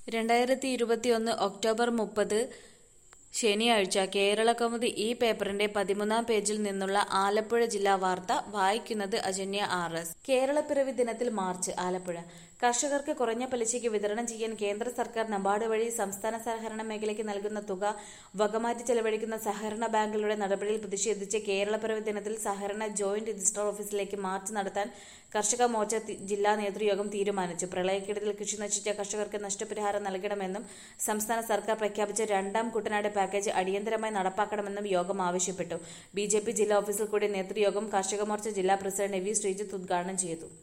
രണ്ടായിരത്തി ഇരുപത്തിയൊന്ന് ഒക്ടോബർ മുപ്പത് ശനിയാഴ്ച കേരളകൗമുദി ഈ പേപ്പറിന്റെ പതിമൂന്നാം പേജിൽ നിന്നുള്ള ആലപ്പുഴ ജില്ലാ വാർത്ത വായിക്കുന്നത് അജന്യ ആർ എസ് കേരളപ്പിറവി ദിനത്തിൽ മാർച്ച് ആലപ്പുഴ കർഷകർക്ക് കുറഞ്ഞ പലിശയ്ക്ക് വിതരണം ചെയ്യാൻ കേന്ദ്ര സർക്കാർ നബാർഡ് വഴി സംസ്ഥാന സഹകരണ മേഖലയ്ക്ക് നൽകുന്ന തുക വകമാറ്റി ചെലവഴിക്കുന്ന സഹകരണ ബാങ്കുകളുടെ നടപടിയിൽ പ്രതിഷേധിച്ച് കേരളപ്പിറവി ദിനത്തിൽ സഹകരണ ജോയിന്റ് രജിസ്ട്രാർ ഓഫീസിലേക്ക് മാർച്ച് നടത്താൻ കർഷക മോർച്ച തി- ജില്ലാ നേതൃയോഗം തീരുമാനിച്ചു പ്രളയക്കെടുതിൽ കൃഷി നശിച്ച കർഷകർക്ക് നഷ്ടപരിഹാരം നൽകണമെന്നും സംസ്ഥാന സർക്കാർ പ്രഖ്യാപിച്ച രണ്ടാം കുട്ടനാട് പാക്കേജ് അടിയന്തരമായി നടപ്പാക്കണമെന്നും യോഗം ആവശ്യപ്പെട്ടു ബി ജില്ലാ ഓഫീസിൽ കൂടി നേതൃയോഗം കർഷക മോർച്ച ജില്ലാ പ്രസിഡന്റ് എ വി ശ്രീജിത്ത് ഉദ്ഘാടനം ചെയ്തു